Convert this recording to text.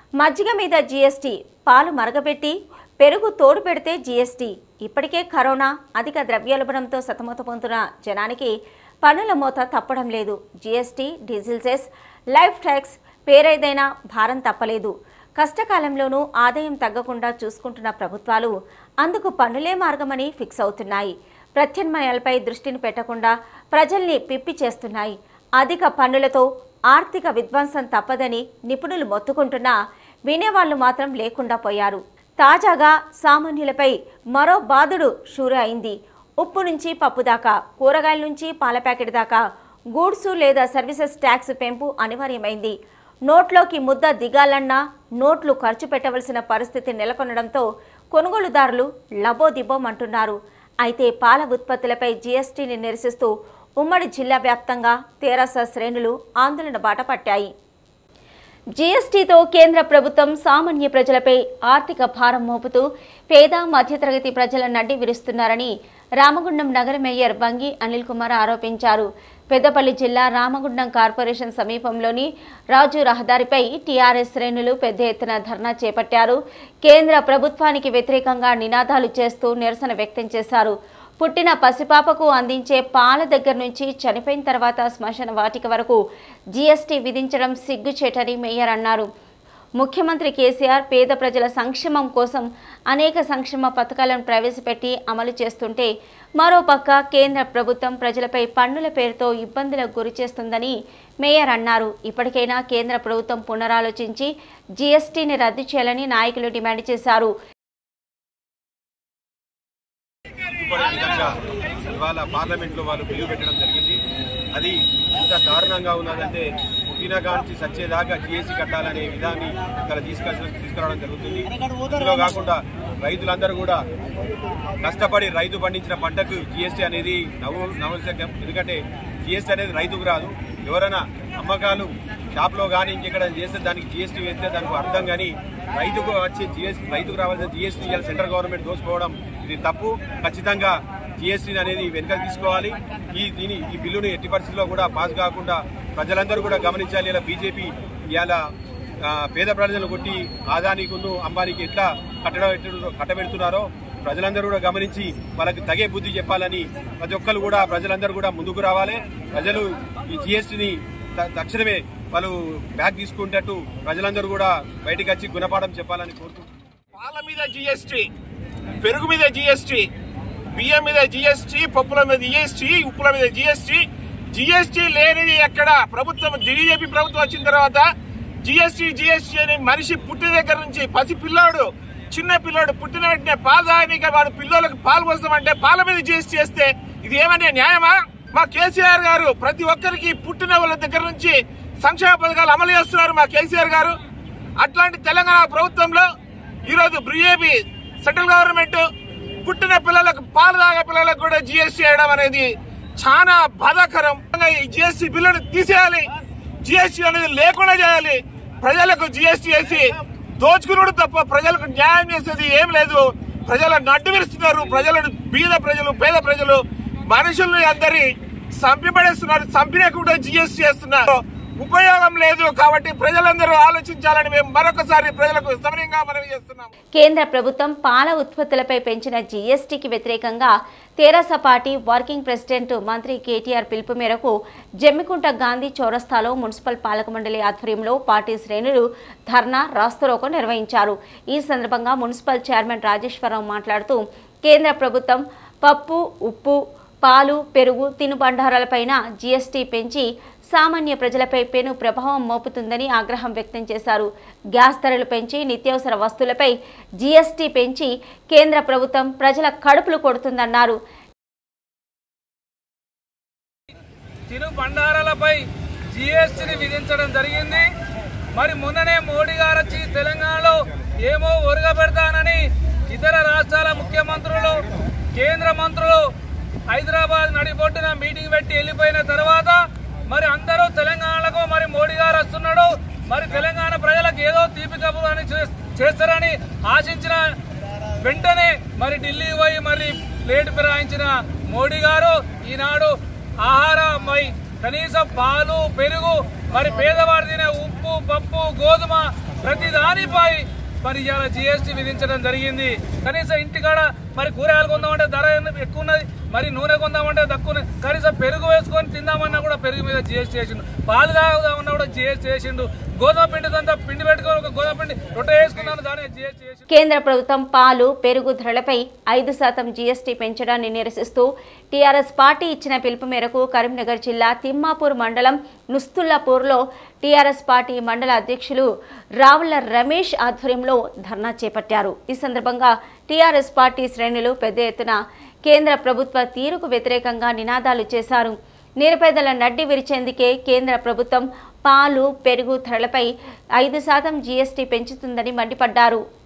మజ్జిగ మీద జీఎస్టీ పాలు మరగబెట్టి పెరుగు తోడు పెడితే జీఎస్టీ ఇప్పటికే కరోనా అధిక ద్రవ్యోల్బణంతో సతమతమవుతున్న జనానికి పన్నుల మోత తప్పడం లేదు GST diesel cess life tax పేరేదైనా భారం తప్పలేదు కష్టకాలంలోనూ ఆదాయం తగ్గకుండా చూసుకుంటున్న ప్రభుత్వాలు అందుకు పన్నులే మార్గమని ఫిక్స్ అవుతున్నాయి ప్రత్యామ్నాయాలపై దృష్టిని పెట్టకుండా ప్రజల్ని పిప్పి చేస్తున్నాయి అధిక పన్నులతో ఆర్థిక విధ్వంసం తప్పదని నిపుణులు మొత్తుకుంటున్నా వినేవాళ్లు మాత్రం లేకుండా పోయారు తాజాగా సామాన్యులపై మరో బాధుడు షూరు అయింది ఉప్పు నుంచి పప్పు దాకా కూరగాయల నుంచి పాల ప్యాకెట్ దాకా గూడ్స్ లేదా సర్వీసెస్ ట్యాక్స్ పెంపు అనివార్యమైంది నోట్లోకి ముద్ద దిగాలన్నా నోట్లు ఖర్చు పెట్టవలసిన పరిస్థితి నెలకొనడంతో కొనుగోలుదారులు లబోదిబోమంటున్నారు అయితే పాల ఉత్పత్తులపై జీఎస్టీని నిరసిస్తూ ఉమ్మడి జిల్లా వ్యాప్తంగా తెరాస శ్రేణులు ఆందోళన బాట పట్టాయి జీఎస్టీతో కేంద్ర ప్రభుత్వం సామాన్య ప్రజలపై ఆర్థిక భారం మోపుతూ పేద మధ్యతరగతి ప్రజల నడ్డి విరుస్తున్నారని రామగుండం నగర మేయర్ బంగి అనిల్ కుమార్ ఆరోపించారు పెద్దపల్లి జిల్లా రామగుండం కార్పొరేషన్ సమీపంలోని రాజు రహదారిపై టీఆర్ఎస్ శ్రేణులు పెద్ద ఎత్తున ధర్నా చేపట్టారు కేంద్ర ప్రభుత్వానికి వ్యతిరేకంగా నినాదాలు చేస్తూ నిరసన వ్యక్తం చేశారు పుట్టిన పసిపాపకు అందించే పాల దగ్గర నుంచి చనిపోయిన తర్వాత శ్మశాన వాటిక వరకు జీఎస్టీ విధించడం సిగ్గుచేటని మేయర్ అన్నారు ముఖ్యమంత్రి కేసీఆర్ పేద ప్రజల సంక్షేమం కోసం అనేక సంక్షేమ పథకాలను ప్రవేశపెట్టి అమలు చేస్తుంటే మరోపక్క కేంద్ర ప్రభుత్వం ప్రజలపై పన్నుల పేరుతో ఇబ్బందులకు గురి చేస్తుందని మేయర్ అన్నారు ఇప్పటికైనా కేంద్ర ప్రభుత్వం పునరాలోచించి జీఎస్టీని రద్దు చేయాలని నాయకులు డిమాండ్ చేశారు పడే విధంగా ఇవాళ పార్లమెంట్లో వాళ్ళు బిల్లు పెట్టడం జరిగింది అది ఇంత దారుణంగా ఉన్నదంటే పుట్టిన కాంచి సచ్చేదాకా జీఎస్టీ కట్టాలనే విధాన్ని ఇక్కడ తీసుకొచ్చ తీసుకురావడం జరుగుతుంది ఇందులో కాకుండా రైతులందరూ కూడా కష్టపడి రైతు పండించిన పంటకు జీఎస్టీ అనేది నవ్వు నవశక్యం ఎందుకంటే జీఎస్టీ అనేది రైతుకు రాదు ఎవరైనా అమ్మకాలు షాప్లో కానీ ఇంకెక్కడ చేస్తే దానికి జీఎస్టీ వేస్తే దానికి అర్థం కానీ రైతుకు వచ్చే జీఎస్టీ రైతుకు రావాల్సిన జీఎస్టీ ఇవాళ సెంట్రల్ గవర్నమెంట్ దోచుకోవడం ఇది తప్పు ఖచ్చితంగా జీఎస్టీ అనేది వెనుక తీసుకోవాలి ఈ దీని ఈ బిల్లుని ఎట్టి పరిస్థితుల్లో కూడా పాస్ కాకుండా ప్రజలందరూ కూడా గమనించాలి ఇలా బీజేపీ ఇవాళ ఆ, పేద ప్రజలను కొట్టి ఆదానికును అంబానీకి ఎట్లా కట్టడం ఎట్టు- కట్టబెడుతున్నారో ప్రజలందరూ కూడా గమనించి వాళ్ళకి తగే బుద్ధి చెప్పాలని ప్రతి ఒక్కరు కూడా ప్రజలందరూ కూడా ముందుకు రావాలి ప్రజలు ఈ జీఎస్టీని తక్షణమే వాళ్ళు బ్యాక్ తీసుకునేటట్టు ప్రజలందరూ కూడా బయటకు వచ్చి గుణపాఠం చెప్పాలని కోరుకుంటున్నాను పాల మీద జిఎస్టీ పెరుగు మీద జిఎస్టీ బియ్యం మీద జిఎస్టీ పప్పుల మీద జిఎస్టీ ఉప్పుల మీద జిఎస్టీ జిఎస్టీ లేనిది ఎక్కడ ప్రభుత్వం బీజేపీ ప్రభుత్వం వచ్చిన తర్వాత జిఎస్టీ జిఎస్టీ అని మనిషి పుట్టిన దగ్గర నుంచి పసి పిల్లోడు చిన్న పిల్లోడు పుట్టిన వెంటనే పాలు తాగనీక వాడు పిల్లలకు పాలు పోస్తామంటే పాల మీద జిఎస్టీ చేస్తే ఇది ఏమనే న్యాయమా మా కేసీఆర్ గారు ప్రతి ఒక్కరికి పుట్టిన వాళ్ళ దగ్గర నుంచి సంక్షేమ పథకాలు అమలు చేస్తున్నారు మా కేసీఆర్ గారు అట్లాంటి తెలంగాణ ప్రభుత్వంలో ఈరోజు బీజేపీ సెంట్రల్ గవర్నమెంట్ పుట్టిన పిల్లలకు పాలు తాగే పిల్లలకు కూడా జిఎస్టీ వేయడం అనేది చాలా బాధాకరం ఈ జిఎస్టీ బిల్లును తీసేయాలి జిఎస్టీ అనేది లేకుండా చేయాలి ప్రజలకు జిఎస్టీ వేసి దోచుకున్నాడు తప్ప ప్రజలకు న్యాయం చేసేది ఏం లేదు ప్రజలను నడ్డు విరుస్తున్నారు ప్రజలను బీద ప్రజలు పేద ప్రజలు మనుషుల్ని అందరి చంపిపడేస్తున్నారు చంపినా కూడా జిఎస్టీ చేస్తున్నారు ఉపయోగం లేదు కాబట్టి ప్రజలందరూ ఆలోచించాలని మేము మరొకసారి ప్రజలకు సమయంగా మనవి చేస్తున్నాం కేంద్ర ప్రభుత్వం పాల ఉత్పత్తులపై పెంచిన జీఎస్టీకి వ్యతిరేకంగా తెరాస పార్టీ వర్కింగ్ ప్రెసిడెంట్ మంత్రి కేటీఆర్ పిలుపు మేరకు జమ్మికుంట గాంధీ చౌరస్తాలో మున్సిపల్ పాలక మండలి ఆధ్వర్యంలో పార్టీ శ్రేణులు ధర్నా రాస్తరోకో నిర్వహించారు ఈ సందర్భంగా మున్సిపల్ చైర్మన్ రాజేశ్వరరావు మాట్లాడుతూ కేంద్ర ప్రభుత్వం పప్పు ఉప్పు పాలు పెరుగు తినుబండారాలపైన జీఎస్టీ పెంచి సామాన్య ప్రజలపై పెను ప్రభావం మోపుతుందని ఆగ్రహం వ్యక్తం చేశారు గ్యాస్ ధరలు పెంచి నిత్యావసర వస్తువులపై జీఎస్టీ పెంచి కేంద్ర ప్రభుత్వం ప్రజల కడుపులు కొడుతుందన్నారు తిను బండారాలపై జిఎస్టీని విధించడం జరిగింది మరి మొన్ననే మోడీ గారు వచ్చి తెలంగాణలో ఏమో ఒరగబెడతానని ఇతర రాష్ట్రాల ముఖ్యమంత్రులు కేంద్ర మంత్రులు హైదరాబాద్ నడిబొడ్డున మీటింగ్ పెట్టి వెళ్ళిపోయిన తర్వాత మరి అందరూ తెలంగాణకు మరి మోడీ గారు వస్తున్నాడు మరి తెలంగాణ ప్రజలకు ఏదో తీపి కబురు అని చే- చేస్తారని ఆశించిన వెంటనే మరి ఢిల్లీ పోయి మరి ప్లేట్ ఫిరాయించిన మోడీ గారు ఈనాడు ఆహారమై కనీసం పాలు పెరుగు మరి పేదవాడు తినే ఉప్పు పప్పు గోధుమ ప్రతి దాని దానిపై మరి ఇవాళ జిఎస్టీ విధించడం జరిగింది కనీసం ఇంటికాడ మరి కూరగాయలు కొందామంటే ధర ఎక్కువ ఉన్నది మరి నూనె కొందామంటే తక్కువ ఉన్నది కనీసం పెరుగు వేసుకొని తిందామన్నా కూడా పెరుగు మీద జిఎస్టీ వేసిండు పాలు తాగుదామన్నా కూడా జిఎస్టీ వేసిండు గోధుమ పిండి అంతా పిండి పెట్టుకొని ఒక గోధుమ పిండి రొట్టె వేసుకున్నాను దాని జిఎస్టీ వేసిండు కేంద్ర ప్రభుత్వం పాలు పెరుగు ధరలపై ఐదు శాతం జీఎస్టీ పెంచడాన్ని నిరసిస్తూ టీఆర్ఎస్ పార్టీ ఇచ్చిన పిలుపు మేరకు కరీంనగర్ జిల్లా తిమ్మాపూర్ మండలం నుస్తుల్లాపూర్లో టీఆర్ఎస్ పార్టీ మండల అధ్యక్షులు రావుల రమేష్ ఆధ్వర్యంలో ధర్నా చేపట్టారు ఈ సందర్భంగా టీఆర్ఎస్ పార్టీ శ్రేణులు పెద్ద ఎత్తున కేంద్ర ప్రభుత్వ తీరుకు వ్యతిరేకంగా నినాదాలు చేశారు నిరుపేదల నడ్డి విరిచేందుకే కేంద్ర ప్రభుత్వం పాలు పెరుగు ధరలపై ఐదు శాతం జీఎస్టీ పెంచుతుందని మండిపడ్డారు